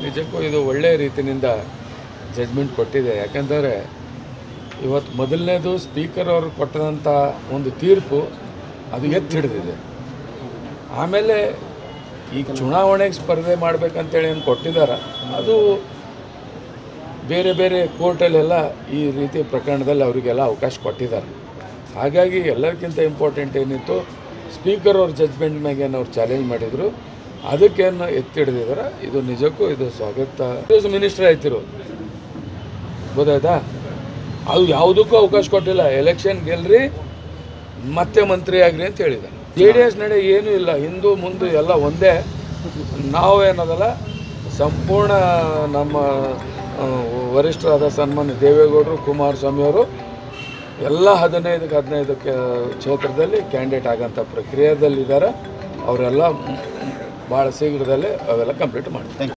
ನಿಜಕ್ಕೂ ಇದು ಒಳ್ಳೆಯ ರೀತಿಯಿಂದ ಜಡ್ಜ್ಮೆಂಟ್ ಕೊಟ್ಟಿದೆ ಯಾಕಂದರೆ ಇವತ್ತು ಮೊದಲನೇದು ಸ್ಪೀಕರ್ ಅವರು ಕೊಟ್ಟಂಥ ಒಂದು ತೀರ್ಪು ಅದು ಎತ್ತಿ ಹಿಡಿದಿದೆ ಆಮೇಲೆ ಈಗ ಚುನಾವಣೆಗೆ ಸ್ಪರ್ಧೆ ಮಾಡ್ಬೇಕಂತೇಳಿ ಏನು ಕೊಟ್ಟಿದ್ದಾರೆ ಅದು ಬೇರೆ ಬೇರೆ ಕೋರ್ಟಲ್ಲೆಲ್ಲ ಈ ರೀತಿ ಪ್ರಕರಣದಲ್ಲಿ ಅವರಿಗೆಲ್ಲ ಅವಕಾಶ ಕೊಟ್ಟಿದ್ದಾರೆ ಹಾಗಾಗಿ ಎಲ್ಲರಿಗಿಂತ ಇಂಪಾರ್ಟೆಂಟ್ ಏನಿತ್ತು ಸ್ಪೀಕರ್ ಅವ್ರ ಜಡ್ಜ್ಮೆಂಟ್ ಮ್ಯಾಗೆ ಏನು ಅವ್ರು ಚಾಲೆಂಜ್ ಮಾಡಿದರು ಅದಕ್ಕೇನು ಎತ್ತಿ ಹಿಡಿದಿದ್ದಾರೆ ಇದು ನಿಜಕ್ಕೂ ಇದು ಸ್ವಾಗತ ಮಿನಿಸ್ಟರ್ ಆಯ್ತಿರು ಗೊತ್ತಾಯ್ತಾ ಅದು ಯಾವುದಕ್ಕೂ ಅವಕಾಶ ಕೊಟ್ಟಿಲ್ಲ ಎಲೆಕ್ಷನ್ ಗೆಲ್ರಿ ಮತ್ತೆ ಮಂತ್ರಿ ಆಗ್ರಿ ಅಂತ ಹೇಳಿದ್ದಾರೆ ಜೆ ಡಿ ಎಸ್ ನಡೆ ಏನೂ ಇಲ್ಲ ಹಿಂದೂ ಮುಂದೆ ಎಲ್ಲ ಒಂದೇ ನಾವು ಏನದಲ್ಲ ಸಂಪೂರ್ಣ ನಮ್ಮ ಆ, ವರಿಷ್ಠರಾದ ಸನ್ಮಾನ್ಯ ದೇವೇಗೌಡರು ಕುಮಾರಸ್ವಾಮಿ ಅವರು ಎಲ್ಲ ಹದಿನೈದಕ್ಕೆ ಹದಿನೈದಕ್ಕೆ ಕ್ಷೇತ್ರದಲ್ಲಿ ಕ್ಯಾಂಡಿಡೇಟ್ ಆಗೋಂಥ ಪ್ರಕ್ರಿಯೆದಲ್ಲಿದ್ದಾರೆ ಅವರೆಲ್ಲ ಭಾಳ ಶೀಘ್ರದಲ್ಲೇ ಅವೆಲ್ಲ ಕಂಪ್ಲೀಟ್ ಮಾಡ್ತಾರೆ